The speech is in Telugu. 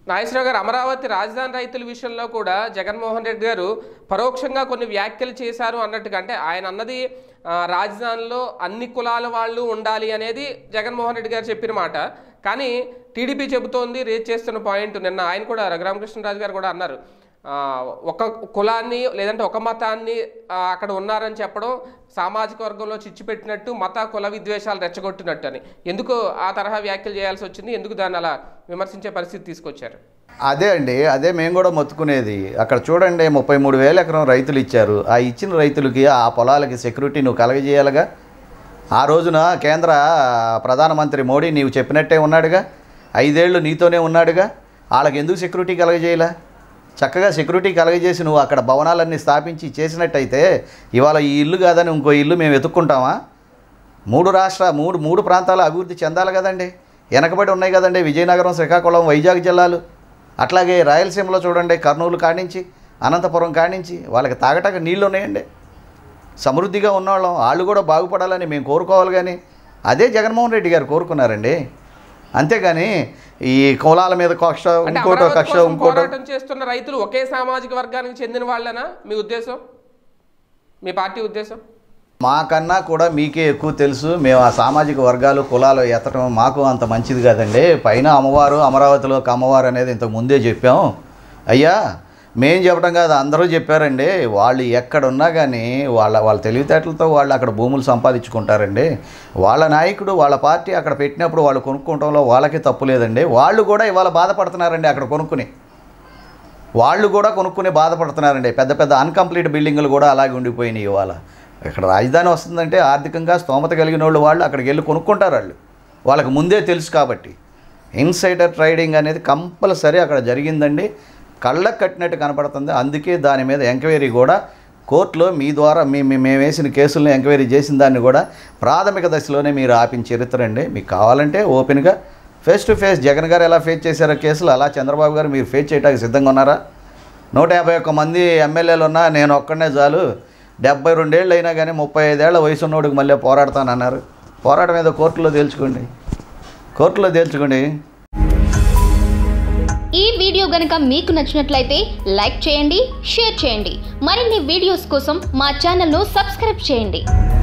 నాగేశ్వరరావు గారు అమరావతి రాజధాని రైతుల విషయంలో కూడా జగన్మోహన్ రెడ్డి గారు పరోక్షంగా కొన్ని వ్యాఖ్యలు చేశారు అన్నట్టుగా అంటే ఆయన అన్నది ఆ, రాజధానిలో అన్ని కులాల వాళ్ళు ఉండాలి అనేది జగన్మోహన్ రెడ్డి గారు చెప్పిన మాట కానీ టీడీపీ చెబుతోంది రేజ్ చేస్తున్న పాయింట్ నిన్న ఆయన కూడా రఘురామకృష్ణరాజు గారు కూడా అన్నారు ఆ, ఒక కులాన్ని లేదంటే ఒక మతాన్ని ఆ, అక్కడ ఉన్నారని చెప్పడం సామాజిక వర్గంలో చిచ్చు పెట్టినట్టు మత కుల విద్వేషాలు రెచ్చగొట్టినట్టు అని ఎందుకు ఆ తరహా వ్యాఖ్యలు చేయాల్సి వచ్చింది ఎందుకు దాన్ని అలా విమర్శించే పరిస్థితి తీసుకొచ్చారు అదే అండి అదే మేము కూడా మొత్తుకునేది అక్కడ చూడండి ముప్పై మూడు వేల ఎకరం రైతులు ఇచ్చారు ఆ ఇచ్చిన రైతులకి ఆ పొలాలకి సెక్యూరిటీ నువ్వు కలగజేయాలిగా ఆ రోజున కేంద్ర ప్రధానమంత్రి మోడీ నీవు చెప్పినట్టే ఉన్నాడుగా ఐదేళ్ళు నీతోనే ఉన్నాడుగా వాళ్ళకి ఎందుకు సెక్యూరిటీ కలగజేయలా చక్కగా సెక్యూరిటీ కలగజేసి నువ్వు అక్కడ భవనాలన్నీ స్థాపించి చేసినట్టయితే ఇవాళ ఈ ఇల్లు కాదని ఇంకో ఇల్లు మేము వెతుక్కుంటామా మూడు రాష్ట్ర మూడు మూడు ప్రాంతాలు అభివృద్ధి చెందాలి కదండి వెనకబడి ఉన్నాయి కదండి విజయనగరం శ్రీకాకుళం వైజాగ్ జిల్లాలు అట్లాగే రాయలసీమలో చూడండి కర్నూలు కాడించి అనంతపురం కాడించి వాళ్ళకి తాగటాక నీళ్ళు ఉన్నాయండి సమృద్ధిగా ఉన్నవాళ్ళం వాళ్ళు కూడా బాగుపడాలని మేము కోరుకోవాలి కానీ అదే జగన్మోహన్ రెడ్డి గారు కోరుకున్నారండి అంతేగాని ఈ కులాల మీద కక్ష అంటే ఇంకోటో అమరావతి కక్ష కోసం ఇంకోటో పోరాటం చేస్తున్న రైతులు ఒకే సామాజిక వర్గానికి చెందిన వాళ్ళనా మీ ఉద్దేశం మీ పార్టీ ఉద్దేశం మాకన్నా కూడా మీకే ఎక్కువ తెలుసు మేము ఆ సామాజిక వర్గాలు కులాలు ఎత్తడం మాకు అంత మంచిది కాదండి పైన అమ్మవారు అమరావతిలోకి అమ్మవారు అనేది ఇంతకు ముందే చెప్పాం అయ్యా మేం చెప్పడం కాదు అందరూ చెప్పారండి వాళ్ళు ఎక్కడున్నా కానీ వాళ్ళ వాళ్ళ తెలివితేటలతో వాళ్ళు అక్కడ భూములు సంపాదించుకుంటారండి వాళ్ళ నాయకుడు వాళ్ళ పార్టీ అక్కడ పెట్టినప్పుడు వాళ్ళు కొనుక్కోవడంలో వాళ్ళకి తప్పు లేదండి వాళ్ళు కూడా ఇవాళ బాధపడుతున్నారండి అక్కడ కొనుక్కుని వాళ్ళు కూడా కొనుక్కుని బాధపడుతున్నారండి పెద్ద పెద్ద అన్కంప్లీట్ బిల్డింగులు కూడా అలాగే ఉండిపోయినాయి ఇవాళ ఇక్కడ రాజధాని వస్తుందంటే ఆర్థికంగా స్తోమత కలిగిన వాళ్ళు వాళ్ళు అక్కడికి వెళ్ళి కొనుక్కుంటారు వాళ్ళు వాళ్ళకి ముందే తెలుసు కాబట్టి ఇన్సైడర్ ట్రేడింగ్ అనేది కంపల్సరీ అక్కడ జరిగిందండి కళ్ళకు కట్టినట్టు కనపడుతుంది అందుకే దాని మీద ఎంక్వైరీ కూడా కోర్టులో మీ ద్వారా మీ మీ- మేము వేసిన కేసులను ఎంక్వైరీ చేసిన దాన్ని కూడా ప్రాథమిక దశలోనే మీరు ఆపిన చరిత్ర అండి మీకు కావాలంటే ఓపెన్గా ఫేస్ టు ఫేస్ జగన్ గారు ఎలా ఫేస్ చేశారో కేసులు అలా చంద్రబాబు గారు మీరు ఫేస్ చేయడానికి సిద్ధంగా ఉన్నారా నూట యాభై ఒక్క మంది ఎమ్మెల్యేలు ఉన్నా నేను ఒక్కడనే చాలు డెబ్బై రెండేళ్ళు అయినా కానీ ముప్పై ఐదేళ్ల వయసు ఉన్నోడికి మళ్ళీ పోరాడతానన్నారు పోరాటం ఏదో కోర్టులో తేల్చుకోండి కోర్టులో తేల్చుకోండి ఈ వీడియో గనుక మీకు నచ్చినట్లయితే లైక్ చేయండి షేర్ చేయండి మరిన్ని వీడియోస్ కోసం మా ఛానల్ను సబ్స్క్రైబ్ చేయండి